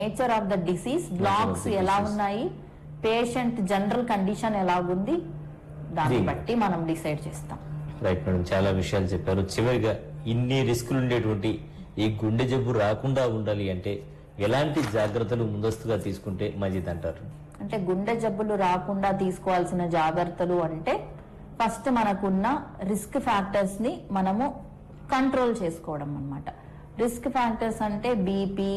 nature of the disease blocks ఎలా ఉన్నాయి patient general condition ఎలాగుంది దాన్ని ఇది- బట్టి మనం డిసైడ్ చేస్తాం రైట్ మేడం చాలా విషయాలు చెప్పారు చివరిగా ఇన్ని రిస్కులు ఉండేటువంటి ఈ గుండె జబ్బు రాకుండా ఉండాలి అంటే ఎలాంటి జాగ్రత్తలు ముందస్తుగా తీసుకుంటే మంచిది అంటారు అంటే గుండె జబ్బులు రాకుండా తీసుకోవాల్సిన జాగ్రత్తలు అంటే ఫస్ట్ మనకున్న రిస్క్ ఫ్యాక్టర్స్ ని మనము కంట్రోల్ చేసుకోవడం అన్నమాట రిస్క్ ఫ్యాక్టర్స్ అంటే బీపీ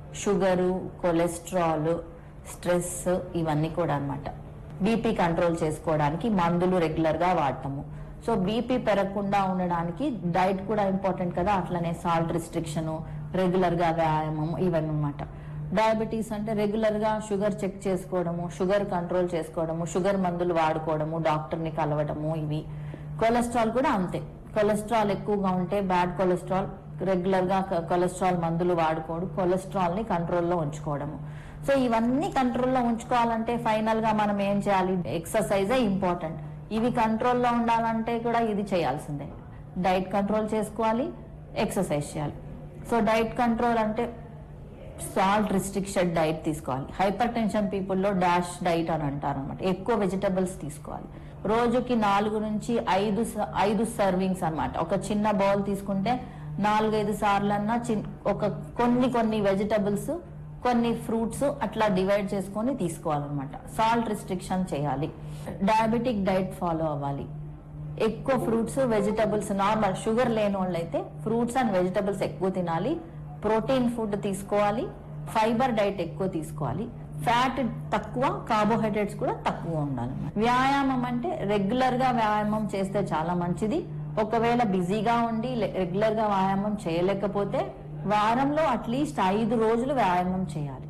షుగరు కొలెస్ట్రాల్ స్ట్రెస్ ఇవన్నీ కూడా అన్నమాట బీపీ కంట్రోల్ చేసుకోవడానికి మందులు రెగ్యులర్ గా వాడటము సో బీపీ పెరగకుండా ఉండడానికి డైట్ కూడా ఇంపార్టెంట్ కదా అట్లనే సాల్ట్ రిస్ట్రిక్షన్ రెగ్యులర్ గా వ్యాయామం ఇవన్నీ అన్నమాట డయాబెటీస్ అంటే రెగ్యులర్ గా షుగర్ చెక్ చేసుకోవడము షుగర్ కంట్రోల్ చేసుకోవడము షుగర్ మందులు వాడుకోవడము డాక్టర్ ని కలవడము ఇవి కొలెస్ట్రాల్ కూడా అంతే కొలెస్ట్రాల్ ఎక్కువగా ఉంటే బ్యాడ్ కొలెస్ట్రాల్ రెగ్యులర్ గా కొ- కొలెస్ట్రాల్ మందులు వాడుకోవడం కొలెస్ట్రాల్ ని కంట్రోల్లో ఉంచుకోవడము సో ఇవన్నీ కంట్రోల్లో ఉంచుకోవాలంటే ఫైనల్ గా మనం ఏం చేయాలి ఎక్సర్సైజే ఇంపార్టెంట్ ఇవి కంట్రోల్లో ఉండాలంటే కూడా ఇది చేయాల్సిందే డైట్ కంట్రోల్ చేసుకోవాలి ఎక్సర్సైజ్ చేయాలి సో డైట్ కంట్రోల్ అంటే సాల్ట్ రిస్ట్రిక్షన్ డైట్ తీసుకోవాలి హైపర్ టెన్షన్ పీపుల్లో డాష్ డైట్ అని అంటారు అనమాట ఎక్కువ వెజిటబుల్స్ తీసుకోవాలి రోజుకి నాలుగు నుంచి ఐదు స- ఐదు సర్వింగ్స్ అన్నమాట ఒక చిన్న బౌల్ తీసుకుంటే నాలుగైదు సార్లు అన్నా చిన్- ఒక కొన్ని కొన్ని వెజిటబుల్స్ కొన్ని ఫ్రూట్స్ అట్లా డివైడ్ చేసుకొని తీసుకోవాలన్నమాట సాల్ట్ రిస్ట్రిక్షన్ చేయాలి డయాబెటిక్ డైట్ ఫాలో అవ్వాలి ఎక్కువ ఫ్రూట్స్ వెజిటబుల్స్ నార్మల్ షుగర్ లేని వాళ్ళైతే ఫ్రూట్స్ అండ్ వెజిటబుల్స్ ఎక్కువ తినాలి ప్రోటీన్ ఫుడ్ తీసుకోవాలి ఫైబర్ డైట్ ఎక్కువ తీసుకోవాలి ఫ్యాట్ తక్కువ కార్బోహైడ్రేట్స్ కూడా తక్కువ ఉండాలి వ్యాయామం అంటే రెగ్యులర్ గా వ్యాయామం చేస్తే చాలా మంచిది ఒకవేళ బిజీగా ఉండి రెగ్యులర్ గా వ్యాయామం చేయలేకపోతే వారంలో అట్లీస్ట్ ఐదు రోజులు వ్యాయామం చేయాలి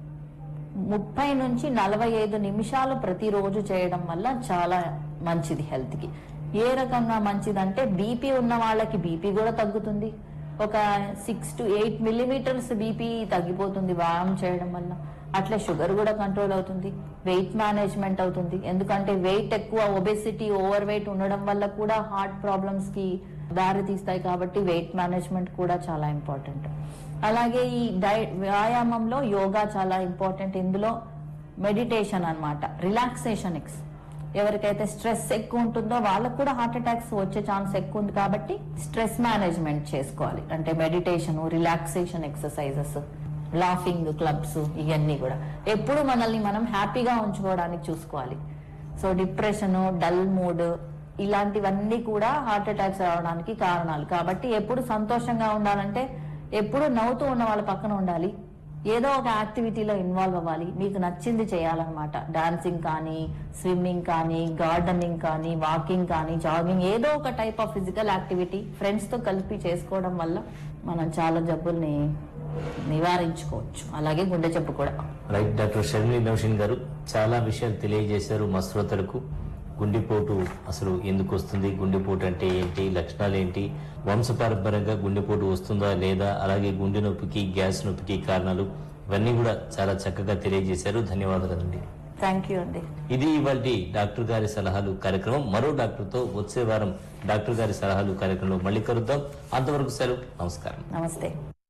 ముప్పై నుంచి నలభై ఐదు నిమిషాలు ప్రతిరోజు చేయడం వల్ల చాలా మంచిది హెల్త్ కి ఏ రకంగా మంచిదంటే బీపీ ఉన్న వాళ్ళకి బీపీ కూడా తగ్గుతుంది ఒక six to eight millimetres BP తగ్గిపోతుంది వ్యాయామం చేయడం వల్ల అట్లే షుగర్ కూడా కంట్రోల్ అవుతుంది వెయిట్ మేనేజ్మెంట్ అవుతుంది ఎందుకంటే వెయిట్ ఎక్కువ ఒబెసిటీ ఓవర్ వెయిట్ ఉండడం వల్ల కూడా హార్ట్ ప్రాబ్లమ్స్ కి దారి తీస్తాయి కాబట్టి వెయిట్ మేనేజ్మెంట్ కూడా చాలా ఇంపార్టెంట్ అలాగే ఈ డై వ్యాయామంలో యోగా చాలా ఇంపార్టెంట్ ఇందులో మెడిటేషన్ అన్నమాట రిలాక్సేషన్ ఎక్స్ ఎవరికైతే స్ట్రెస్ ఎక్కువ ఉంటుందో వాళ్ళకు కూడా హార్ట్ అటాక్స్ వచ్చే ఛాన్స్ ఎక్కువ ఉంది కాబట్టి స్ట్రెస్ మేనేజ్మెంట్ చేసుకోవాలి అంటే meditation relaxation exercises laughing clubs ఇవన్నీ కూడా ఎప్పుడు మనల్ని మనం హ్యాపీగా ఉంచుకోవడానికి చూసుకోవాలి సో డిప్రెషన్ డల్ మూడ్ ఇలాంటివన్నీ కూడా హార్ట్ అటాక్స్ రావడానికి కారణాలు కాబట్టి ఎప్పుడు సంతోషంగా ఉండాలంటే ఎప్పుడు నవ్వుతూ ఉన్న వాళ్ళ పక్కన ఉండాలి ఏదో ఒక యాక్టివిటీలో ఇన్వాల్వ్ అవ్వాలి మీకు నచ్చింది చేయాలన్నమాట డాన్సింగ్ కానీ స్విమ్మింగ్ కానీ గార్డెనింగ్ కానీ వాకింగ్ కానీ జాగింగ్ ఏదో ఒక type of physical activity friends తో కలిపి చేసుకోవడం వల్ల మనం చాలా జబ్బుల్ని నివారించుకోవచ్చు అలాగే గుండె జబ్బు కూడా రైట్ డాక్టర్ షర్మిలి నౌషిన్ గారు చాలా విషయాలు తెలియజేశారు మా శ్రోతలకు గుండెపోటు అసలు ఎందుకు వస్తుంది గుండెపోటు అంటే ఏంటి లక్షణాలు ఏంటి వంశపారంపర్యంగా గుండెపోటు వస్తుందా లేదా అలాగే గుండె నొప్పికి గ్యాస్ నొప్పికి కారణాలు ఇవన్నీ కూడా చాలా చక్కగా తెలియజేశారు ధన్యవాదాలండి థ్యాంక్ యూ అండి ఇది ఇవాళ డాక్టర్ గారి సలహాలు కార్యక్రమం మరో డాక్టర్తో వచ్చే వారం డాక్టర్ గారి సలహాలు కార్యక్రమంలో మళ్ళీ కలుద్దాం అంతవరకు సెలవు నమస్కారం నమస్తే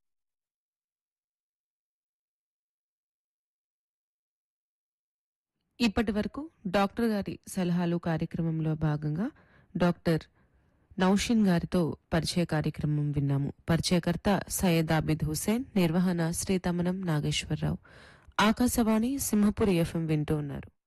ఇప్పటి వరకు డాక్టర్ గారి సలహాలు కార్యక్రమంలో భాగంగా డాక్టర్ నౌషిన్ గారితో పరిచయ కార్యక్రమం విన్నాము పరిచయకర్త సయ్యద్ ఆబిద్ హుసేన్ నిర్వహణ శ్రీతమనం నాగేశ్వరరావు ఆకాశవాణి సింహపురి ఎఫ్ఎం వింటూ ఉన్నారు